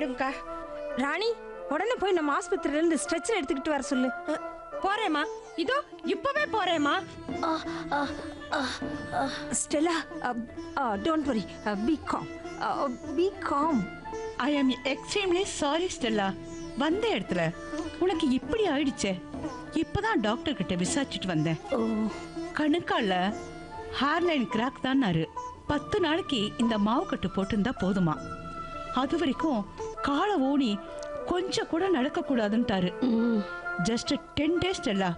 சரியாயிடும்க்கா ராணி உடனே போய் நம்ம ஆஸ்பத்திரியில இருந்து ஸ்ட்ரெச்சர் எடுத்துக்கிட்டு வர சொல்லு போறேம்மா இதோ இப்பவே போறேம்மா Stella don't worry be calm be calm I am extremely sorry Stella வந்த இடத்துல உனக்கு இப்படி ஆயிடுச்சே இப்பதான் டாக்டர் கிட்ட விசாரிச்சுட்டு வந்தேன் கணுக்கால ஹேர்லைன் கிராக் தான்னாரு பத்து நாளைக்கு இந்த மாவு கட்டு போட்டிருந்தா போதுமா அது வரைக்கும் காலை ஊனி கொஞ்சம் கூட நடக்க கூடாதுன்ட்டாரு ஜஸ்ட் டென் டேஸ் ஸ்டெல்லா